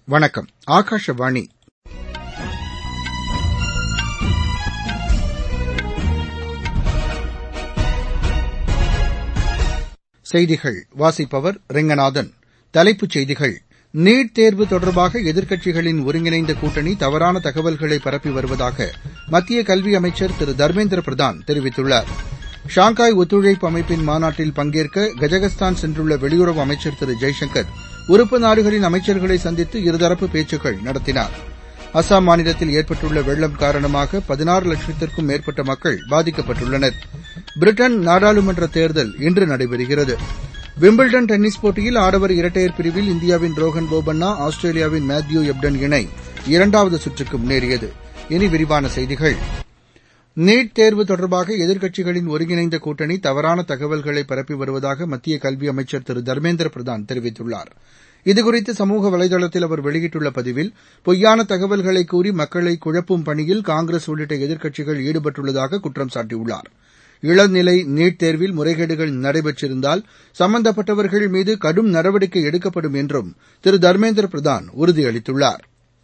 வணக்கம் ஆகாஷவாணி செய்திகள் வாசிப்பவர் ரெங்கநாதன் தலைப்புச் செய்திகள் நீட் தேர்வு தொடர்பாக எதிர்க்கட்சிகளின் ஒருங்கிணைந்த கூட்டணி தவறான தகவல்களை பரப்பி வருவதாக மத்திய கல்வி அமைச்சர் திரு தர்மேந்திர பிரதான் தெரிவித்துள்ளார் ஷாங்காய் ஒத்துழைப்பு அமைப்பின் மாநாட்டில் பங்கேற்க கஜகஸ்தான் சென்றுள்ள வெளியுறவு அமைச்சர் திரு ஜெய்சங்கர் உறுப்பு நாடுகளின் அமைச்சர்களை சந்தித்து இருதரப்பு பேச்சுக்கள் நடத்தினார் அசாம் மாநிலத்தில் ஏற்பட்டுள்ள வெள்ளம் காரணமாக பதினாறு லட்சத்திற்கும் மேற்பட்ட மக்கள் பாதிக்கப்பட்டுள்ளனர் பிரிட்டன் நாடாளுமன்ற தேர்தல் இன்று நடைபெறுகிறது விம்பிள்டன் டென்னிஸ் போட்டியில் ஆடவர் இரட்டையர் பிரிவில் இந்தியாவின் ரோஹன் போபண்ணா ஆஸ்திரேலியாவின் மேத்யூ எப்டன் இணை இரண்டாவது சுற்றுக்கு முன்னேறியது இனி விரிவான செய்திகள் நீட் தேர்வு தொடர்பாக எதிர்க்கட்சிகளின் ஒருங்கிணைந்த கூட்டணி தவறான தகவல்களை பரப்பி வருவதாக மத்திய கல்வி அமைச்சர் திரு தர்மேந்திர பிரதான் தெரிவித்துள்ளார் இதுகுறித்து சமூக வலைதளத்தில் அவர் வெளியிட்டுள்ள பதிவில் பொய்யான தகவல்களை கூறி மக்களை குழப்பும் பணியில் காங்கிரஸ் உள்ளிட்ட எதிர்க்கட்சிகள் ஈடுபட்டுள்ளதாக குற்றம் சாட்டியுள்ளார் இளநிலை நீட் தேர்வில் முறைகேடுகள் நடைபெற்றிருந்தால் சம்பந்தப்பட்டவர்கள் மீது கடும் நடவடிக்கை எடுக்கப்படும் என்றும் திரு தர்மேந்திர பிரதான் உறுதியளித்துள்ளார்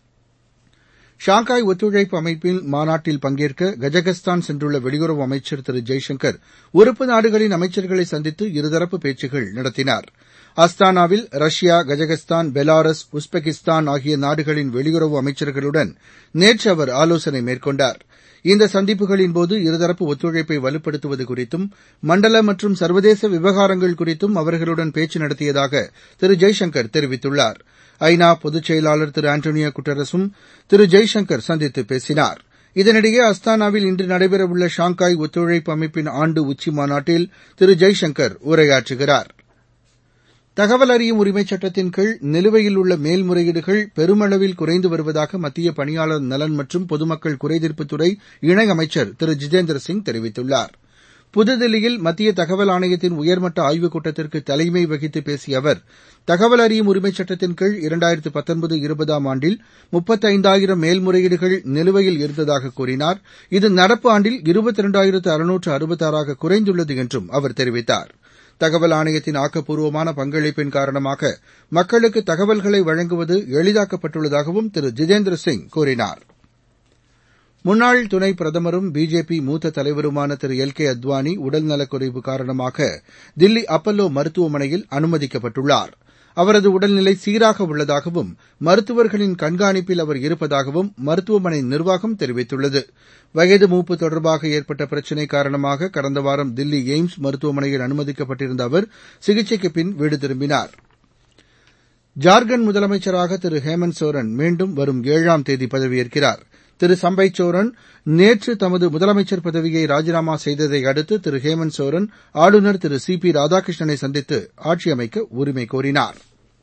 ஷாங்காய் ஒத்துழைப்பு அமைப்பின் மாநாட்டில் பங்கேற்க கஜகஸ்தான் சென்றுள்ள வெளியுறவு அமைச்சர் திரு ஜெய்சங்கர் உறுப்பு நாடுகளின் அமைச்சர்களை சந்தித்து இருதரப்பு பேச்சுக்கள் நடத்தினார் அஸ்தானாவில் ரஷ்யா கஜகஸ்தான் பெலாரஸ் உஸ்பெகிஸ்தான் ஆகிய நாடுகளின் வெளியுறவு அமைச்சர்களுடன் நேற்று அவர் ஆலோசனை மேற்கொண்டார் இந்த சந்திப்புகளின்போது இருதரப்பு ஒத்துழைப்பை வலுப்படுத்துவது குறித்தும் மண்டல மற்றும் சர்வதேச விவகாரங்கள் குறித்தும் அவர்களுடன் பேச்சு நடத்தியதாக திரு ஜெய்சங்கர் தெரிவித்துள்ளார் ஐநா பொதுச் செயலாளர் திரு ஆண்டோனியோ குட்டரஸும் திரு ஜெய்சங்கர் சந்தித்து பேசினார் இதனிடையே அஸ்தானாவில் இன்று நடைபெறவுள்ள ஷாங்காய் ஒத்துழைப்பு அமைப்பின் ஆண்டு உச்சி மாநாட்டில் திரு ஜெய்சங்கர் உரையாற்றுகிறார் தகவல் அறியும் உரிமைச் சட்டத்தின் கீழ் நிலுவையில் உள்ள மேல்முறையீடுகள் பெருமளவில் குறைந்து வருவதாக மத்திய பணியாளர் நலன் மற்றும் பொதுமக்கள் குறைதீர்ப்புத்துறை இணையமைச்சர் திரு ஜிதேந்திர சிங் தெரிவித்துள்ளார் புதுதில்லியில் மத்திய தகவல் ஆணையத்தின் உயர்மட்ட ஆய்வுக் கூட்டத்திற்கு தலைமை வகித்து பேசிய அவர் தகவல் அறியும் உரிமைச் சட்டத்தின் கீழ் இரண்டாயிரத்து பத்தொன்பது இருபதாம் ஆண்டில் முப்பத்தைந்தாயிரம் மேல்முறையீடுகள் நிலுவையில் இருந்ததாக கூறினார் இது நடப்பு ஆண்டில் இருபத்தி இரண்டாயிரத்து அறுநூற்று அறுபத்தாறாக குறைந்துள்ளது என்றும் அவர் தெரிவித்தார் தகவல் ஆணையத்தின் ஆக்கப்பூர்வமான பங்களிப்பின் காரணமாக மக்களுக்கு தகவல்களை வழங்குவது எளிதாக்கப்பட்டுள்ளதாகவும் திரு ஜிதேந்திர சிங் கூறினார் முன்னாள் துணை பிரதமரும் பிஜேபி மூத்த தலைவருமான திரு எல் கே அத்வானி உடல்நலக்குறைவு காரணமாக தில்லி அப்பல்லோ மருத்துவமனையில் அனுமதிக்கப்பட்டுள்ளார் அவரது உடல்நிலை சீராக உள்ளதாகவும் மருத்துவர்களின் கண்காணிப்பில் அவர் இருப்பதாகவும் மருத்துவமனை நிர்வாகம் தெரிவித்துள்ளது வயது மூப்பு தொடர்பாக ஏற்பட்ட பிரச்சினை காரணமாக கடந்த வாரம் தில்லி எய்ம்ஸ் மருத்துவமனையில் அனுமதிக்கப்பட்டிருந்த அவர் சிகிச்சைக்கு பின் வீடு திரும்பினார் ஜார்க்கண்ட் முதலமைச்சராக திரு ஹேமந்த் சோரன் மீண்டும் வரும் ஏழாம் தேதி பதவியேற்கிறார் திரு சம்பைத் சோரன் நேற்று தமது முதலமைச்சர் பதவியை ராஜினாமா செய்ததை அடுத்து திரு ஹேமந்த் சோரன் ஆளுநர் திரு சி பி ராதாகிருஷ்ணனை சந்தித்து ஆட்சி அமைக்க உரிமை கோரினார்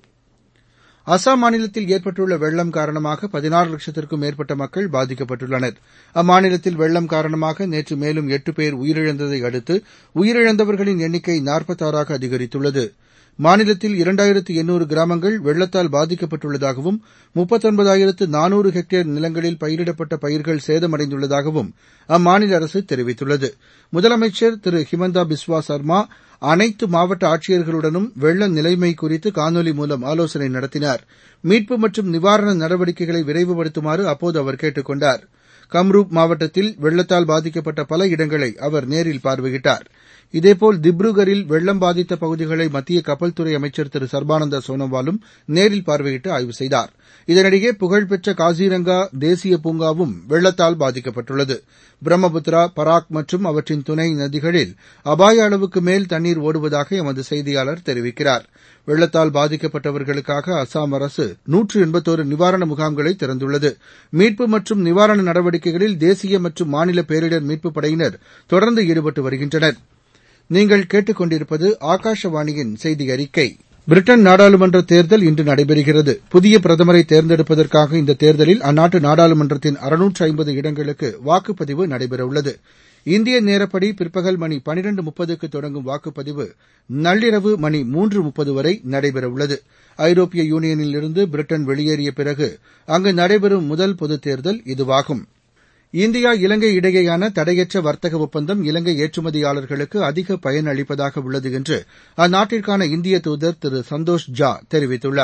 அசாம் மாநிலத்தில் ஏற்பட்டுள்ள வெள்ளம் காரணமாக பதினாறு லட்சத்திற்கும் மேற்பட்ட மக்கள் பாதிக்கப்பட்டுள்ளனர் அம்மாநிலத்தில் வெள்ளம் காரணமாக நேற்று மேலும் எட்டு பேர் உயிரிழந்ததை அடுத்து உயிரிழந்தவர்களின் எண்ணிக்கை நாற்பத்தாறாக அதிகரித்துள்ளது மாநிலத்தில் இரண்டாயிரத்து எண்ணூறு கிராமங்கள் வெள்ளத்தால் பாதிக்கப்பட்டுள்ளதாகவும் முப்பத்தொன்பதாயிரத்து நானூறு ஹெக்டேர் நிலங்களில் பயிரிடப்பட்ட பயிர்கள் சேதமடைந்துள்ளதாகவும் அம்மாநில அரசு தெரிவித்துள்ளது முதலமைச்சர் திரு ஹிமந்தா பிஸ்வா சர்மா அனைத்து மாவட்ட ஆட்சியர்களுடனும் வெள்ள நிலைமை குறித்து காணொலி மூலம் ஆலோசனை நடத்தினார் மீட்பு மற்றும் நிவாரண நடவடிக்கைகளை விரைவுபடுத்துமாறு அப்போது அவர் கேட்டுக் கொண்டார் கம்ரூப் மாவட்டத்தில் வெள்ளத்தால் பாதிக்கப்பட்ட பல இடங்களை அவர் நேரில் பார்வையிட்டார் இதேபோல் திப்ருகரில் வெள்ளம் பாதித்த பகுதிகளை மத்திய கப்பல் துறை அமைச்சர் திரு சர்பானந்தா சோனோவாலும் நேரில் பார்வையிட்டு ஆய்வு செய்தார் இதனிடையே புகழ்பெற்ற காசிரங்கா தேசிய பூங்காவும் வெள்ளத்தால் பாதிக்கப்பட்டுள்ளது பிரம்மபுத்திரா பராக் மற்றும் அவற்றின் துணை நதிகளில் அபாய அளவுக்கு மேல் தண்ணீர் ஓடுவதாக எமது செய்தியாளர் தெரிவிக்கிறார் வெள்ளத்தால் பாதிக்கப்பட்டவர்களுக்காக அசாம் அரசு நூற்று எண்பத்தோரு நிவாரண முகாம்களை திறந்துள்ளது மீட்பு மற்றும் நிவாரண நடவடிக்கைகளில் தேசிய மற்றும் மாநில பேரிடர் மீட்புப் படையினர் தொடர்ந்து ஈடுபட்டு வருகின்றனர் நீங்கள் கேட்டுக் கொண்டிருப்பது ஆகாஷவாணியின் செய்தி அறிக்கை பிரிட்டன் நாடாளுமன்ற தேர்தல் இன்று நடைபெறுகிறது புதிய பிரதமரை தேர்ந்தெடுப்பதற்காக இந்த தேர்தலில் அந்நாட்டு நாடாளுமன்றத்தின் அறுநூற்று ஐம்பது இடங்களுக்கு வாக்குப்பதிவு நடைபெறவுள்ளது இந்திய நேரப்படி பிற்பகல் மணி பனிரெண்டு முப்பதுக்கு தொடங்கும் வாக்குப்பதிவு நள்ளிரவு மணி மூன்று முப்பது வரை நடைபெறவுள்ளது ஐரோப்பிய யூனியனிலிருந்து பிரிட்டன் வெளியேறிய பிறகு அங்கு நடைபெறும் முதல் பொதுத் தேர்தல் இதுவாகும் இந்தியா இலங்கை இடையேயான தடையற்ற வர்த்தக ஒப்பந்தம் இலங்கை ஏற்றுமதியாளர்களுக்கு அதிக பயன் அளிப்பதாக உள்ளது என்று அந்நாட்டிற்கான இந்திய தூதர் திரு சந்தோஷ் ஜா தெரிவித்துள்ளார்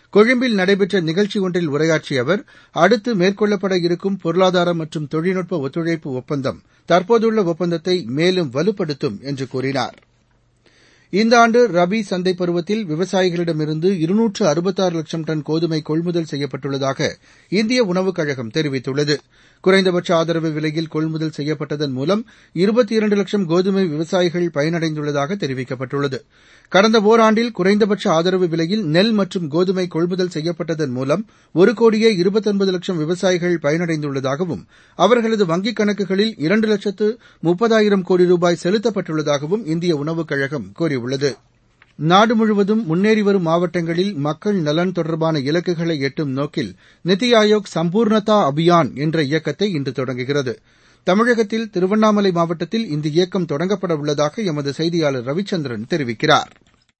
கொழும்பில் நடைபெற்ற நிகழ்ச்சி ஒன்றில் உரையாற்றிய அவர் அடுத்து மேற்கொள்ளப்பட இருக்கும் பொருளாதார மற்றும் தொழில்நுட்ப ஒத்துழைப்பு ஒப்பந்தம் தற்போதுள்ள ஒப்பந்தத்தை மேலும் வலுப்படுத்தும் என்று கூறினார் இந்த ஆண்டு ரபி சந்தை பருவத்தில் விவசாயிகளிடமிருந்து இருநூற்று அறுபத்தாறு லட்சம் டன் கோதுமை கொள்முதல் செய்யப்பட்டுள்ளதாக இந்திய உணவுக் கழகம் தெரிவித்துள்ளது குறைந்தபட்ச ஆதரவு விலையில் கொள்முதல் செய்யப்பட்டதன் மூலம் இருபத்தி இரண்டு லட்சம் கோதுமை விவசாயிகள் பயனடைந்துள்ளதாக தெரிவிக்கப்பட்டுள்ளது கடந்த ஒராண்டில் குறைந்தபட்ச ஆதரவு விலையில் நெல் மற்றும் கோதுமை கொள்முதல் செய்யப்பட்டதன் மூலம் ஒரு கோடியே இருபத்தொன்பது லட்சம் விவசாயிகள் பயனடைந்துள்ளதாகவும் அவர்களது வங்கிக் கணக்குகளில் இரண்டு லட்சத்து முப்பதாயிரம் கோடி ரூபாய் செலுத்தப்பட்டுள்ளதாகவும் இந்திய உணவுக் கழகம் கூறியுள்ளது நாடு முழுவதும் முன்னேறி வரும் மாவட்டங்களில் மக்கள் நலன் தொடர்பான இலக்குகளை எட்டும் நோக்கில் நித்தி ஆயோக் சம்பூர்ணதா அபியான் என்ற இயக்கத்தை இன்று தொடங்குகிறது தமிழகத்தில் திருவண்ணாமலை மாவட்டத்தில் இந்த இயக்கம் தொடங்கப்பட உள்ளதாக எமது செய்தியாளர் ரவிச்சந்திரன் தெரிவிக்கிறார்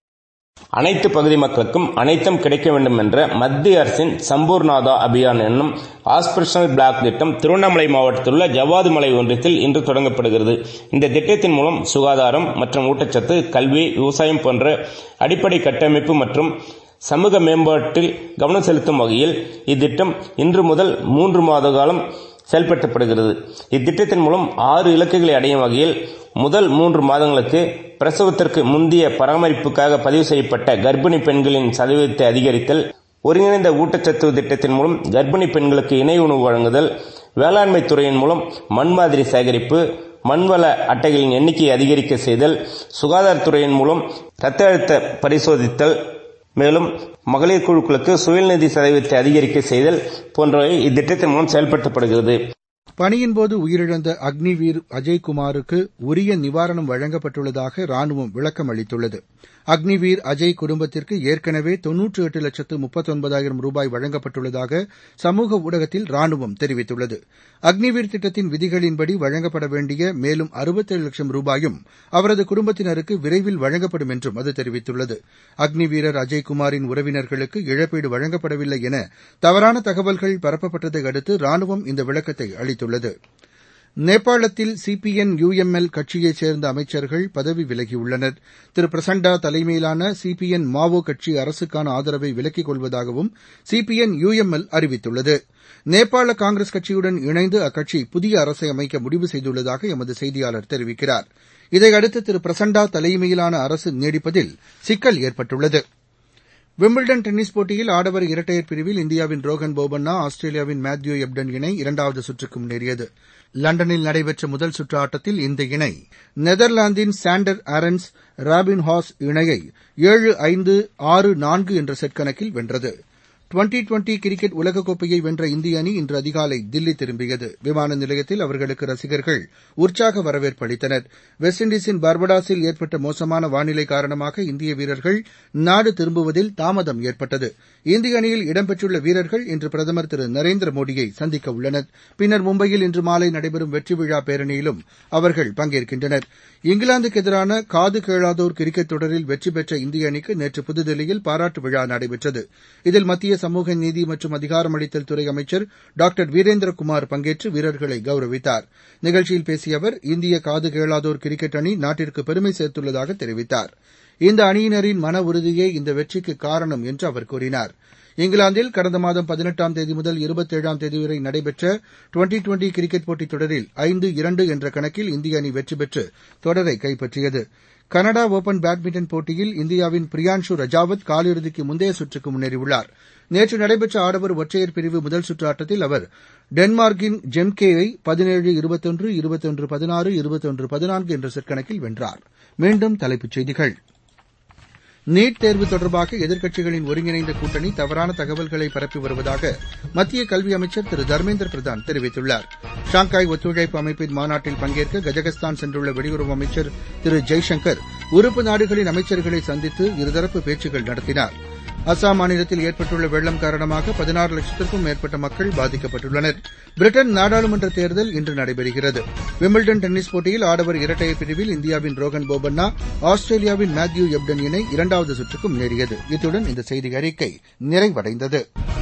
அனைத்து பகுதி மக்களுக்கும் அனைத்தும் கிடைக்க வேண்டும் என்ற மத்திய அரசின் சம்பூர்ணாதா அபியான் என்னும் ஆஸ்பிரஷனல் பிளாக் திட்டம் திருவண்ணாமலை மாவட்டத்தில் உள்ள ஜவ்வாது மலை ஒன்றியத்தில் இன்று தொடங்கப்படுகிறது இந்த திட்டத்தின் மூலம் சுகாதாரம் மற்றும் ஊட்டச்சத்து கல்வி விவசாயம் போன்ற அடிப்படை கட்டமைப்பு மற்றும் சமூக மேம்பாட்டில் கவனம் செலுத்தும் வகையில் இத்திட்டம் இன்று முதல் மூன்று மாத காலம் செயல்படுத்தப்படுகிறது இத்திட்டத்தின் மூலம் ஆறு இலக்குகளை அடையும் வகையில் முதல் மூன்று மாதங்களுக்கு பிரசவத்திற்கு முந்தைய பராமரிப்புக்காக பதிவு செய்யப்பட்ட கர்ப்பிணி பெண்களின் சதவீதத்தை அதிகரித்தல் ஒருங்கிணைந்த ஊட்டச்சத்து திட்டத்தின் மூலம் கர்ப்பிணி பெண்களுக்கு இணை உணவு வழங்குதல் வேளாண்மை துறையின் மூலம் மண் மாதிரி சேகரிப்பு மண்வள அட்டைகளின் எண்ணிக்கையை அதிகரிக்க செய்தல் சுகாதாரத்துறையின் மூலம் இரத்த அழுத்த பரிசோதித்தல் மேலும் மகளிர் குழுக்களுக்கு சுயநிதி சதவீதத்தை அதிகரிக்க செய்தல் போன்றவை இத்திட்டத்தின் மூலம் செயல்படுத்தப்படுகிறது பணியின்போது உயிரிழந்த அக்னிவீர் அஜய்குமாருக்கு உரிய நிவாரணம் வழங்கப்பட்டுள்ளதாக ராணுவம் விளக்கம் அளித்துள்ளது அக்னிவீர் அஜய் குடும்பத்திற்கு ஏற்கனவே தொன்னூற்று எட்டு லட்சத்து முப்பத்தொன்பதாயிரம் ரூபாய் வழங்கப்பட்டுள்ளதாக சமூக ஊடகத்தில் ராணுவம் தெரிவித்துள்ளது அக்னிவீர் திட்டத்தின் விதிகளின்படி வழங்கப்பட வேண்டிய மேலும் அறுபத்தேழு லட்சம் ரூபாயும் அவரது குடும்பத்தினருக்கு விரைவில் வழங்கப்படும் என்றும் அது தெரிவித்துள்ளது அக்னி வீரர் அஜய்குமாரின் உறவினர்களுக்கு இழப்பீடு வழங்கப்படவில்லை என தவறான தகவல்கள் பரப்பப்பட்டதை அடுத்து ராணுவம் இந்த விளக்கத்தை அளித்துள்ளது நேபாளத்தில் சிபிஎன் யுஎம்எல் கட்சியைச் சேர்ந்த அமைச்சர்கள் பதவி விலகியுள்ளனர் திரு பிரசண்டா தலைமையிலான சிபிஎன் மாவோ கட்சி அரசுக்கான ஆதரவை விலக்கிக் கொள்வதாகவும் சிபிஎன் யுஎம்எல் அறிவித்துள்ளது நேபாள காங்கிரஸ் கட்சியுடன் இணைந்து அக்கட்சி புதிய அரசை அமைக்க முடிவு செய்துள்ளதாக எமது செய்தியாளர் தெரிவிக்கிறார் இதையடுத்து திரு பிரசண்டா தலைமையிலான அரசு நீடிப்பதில் சிக்கல் ஏற்பட்டுள்ளது விம்பிள்டன் டென்னிஸ் போட்டியில் ஆடவர் இரட்டையர் பிரிவில் இந்தியாவின் ரோஹன் போபண்ணா ஆஸ்திரேலியாவின் மேத்யூ எப்டன் இணை இரண்டாவது சுற்றுக்கு முன்னேறியது லண்டனில் நடைபெற்ற முதல் சுற்று ஆட்டத்தில் இந்த இணை நெதர்லாந்தின் சாண்டர் ஆரன்ஸ் ராபின் ஹாஸ் இணையை ஏழு ஐந்து ஆறு நான்கு என்ற செட் கணக்கில் வென்றது டுவெண்டி டுவெண்டி கிரிக்கெட் உலகக்கோப்பையை வென்ற இந்திய அணி இன்று அதிகாலை தில்லி திரும்பியது விமான நிலையத்தில் அவர்களுக்கு ரசிகர்கள் உற்சாக வரவேற்பு அளித்தனர் வெஸ்ட் இண்டீஸின் பர்படாஸில் ஏற்பட்ட மோசமான வானிலை காரணமாக இந்திய வீரர்கள் நாடு திரும்புவதில் தாமதம் ஏற்பட்டது இந்திய அணியில் இடம்பெற்றுள்ள வீரர்கள் இன்று பிரதமர் திரு நரேந்திர மோடியை சந்திக்க உள்ளனர் பின்னர் மும்பையில் இன்று மாலை நடைபெறும் வெற்றி விழா பேரணியிலும் அவர்கள் பங்கேற்கின்றனர் இங்கிலாந்துக்கு எதிரான காது கேளாதோர் கிரிக்கெட் தொடரில் வெற்றி பெற்ற இந்திய அணிக்கு நேற்று புதுதில்லியில் பாராட்டு விழா நடைபெற்றது இதில் மத்திய சமூக நீதி மற்றும் அதிகாரமளித்தல் துறை அமைச்சர் டாக்டர் வீரேந்திரகுமார் பங்கேற்று வீரர்களை கௌரவித்தார் நிகழ்ச்சியில் பேசிய அவர் இந்திய காது கேளாதோர் கிரிக்கெட் அணி நாட்டிற்கு பெருமை சேர்த்துள்ளதாக தெரிவித்தார் இந்த அணியினரின் மன உறுதியே இந்த வெற்றிக்கு காரணம் என்று அவர் கூறினார் இங்கிலாந்தில் கடந்த மாதம் பதினெட்டாம் தேதி முதல் இருபத்தேழாம் தேதி வரை நடைபெற்ற டுவெண்டி டுவெண்டி கிரிக்கெட் போட்டித் தொடரில் ஐந்து இரண்டு என்ற கணக்கில் இந்திய அணி வெற்றி பெற்று தொடரை கைப்பற்றியது கனடா ஒபன் பேட்மிண்டன் போட்டியில் இந்தியாவின் பிரியான்ஷு ரஜாவத் காலிறுதிக்கு முந்தைய சுற்றுக்கு முன்னேறியுள்ளார் நேற்று நடைபெற்ற ஆடவர் ஒற்றையர் பிரிவு முதல் சுற்று ஆட்டத்தில் அவர் டென்மார்க்கின் ஜெம்கேயை பதினேழு இருபத்தொன்று இருபத்தொன்று பதினாறு இருபத்தொன்று பதினான்கு என்ற செட் கணக்கில் வென்றார் மீண்டும் தலைப்புச் செய்திகள் நீட் தேர்வு தொடர்பாக எதிர்க்கட்சிகளின் ஒருங்கிணைந்த கூட்டணி தவறான தகவல்களை பரப்பி வருவதாக மத்திய கல்வி அமைச்சர் திரு தர்மேந்திர பிரதான் தெரிவித்துள்ளார் ஷாங்காய் ஒத்துழைப்பு அமைப்பின் மாநாட்டில் பங்கேற்க கஜகஸ்தான் சென்றுள்ள வெளியுறவு அமைச்சர் திரு ஜெய்சங்கர் உறுப்பு நாடுகளின் அமைச்சர்களை சந்தித்து இருதரப்பு பேச்சுக்கள் நடத்தினார் அசாம் மாநிலத்தில் ஏற்பட்டுள்ள வெள்ளம் காரணமாக பதினாறு லட்சத்திற்கும் மேற்பட்ட மக்கள் பாதிக்கப்பட்டுள்ளனர் பிரிட்டன் நாடாளுமன்ற தேர்தல் இன்று நடைபெறுகிறது விம்பிள்டன் டென்னிஸ் போட்டியில் ஆடவர் இரட்டையர் பிரிவில் இந்தியாவின் ரோகன் போபண்ணா ஆஸ்திரேலியாவின் மேத்யூ எப்டன் இணை இரண்டாவது சுற்றுக்கு முன்னேறியது இத்துடன் இந்த செய்தி அறிக்கை நிறைவடைந்தது